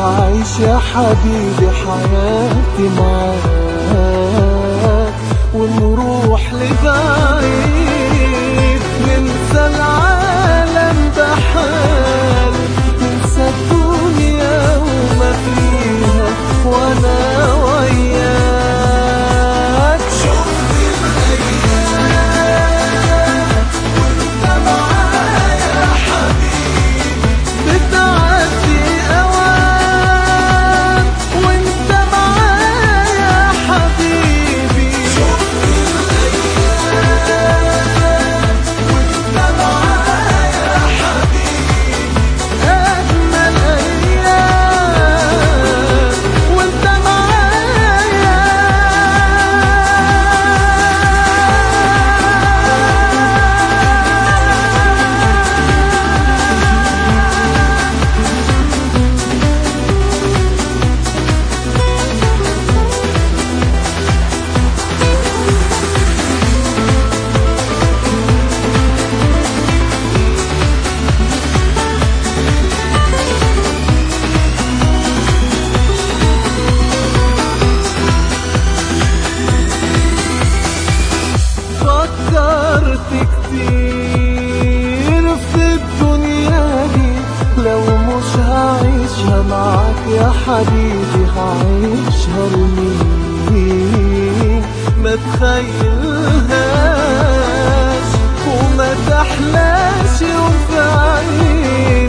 أعيش يا حبيبي حياتي معاك ونروح لبعيد ننسى العالم بحال ننسى الدنيا وما فيها وانا وياك شفت الايام وانت معايا يا حبيبي بتعدي اوام وانت معايا يا حبيبي شفت الايام وانت معايا يا حبيبي اجمل ايام وانت معايا فكرت كتير في الدنيا دي لو مش هعيشها معاك يا حبيبي هعيشها لمين ما تخيلهاش وما تحلاش يوم في عيني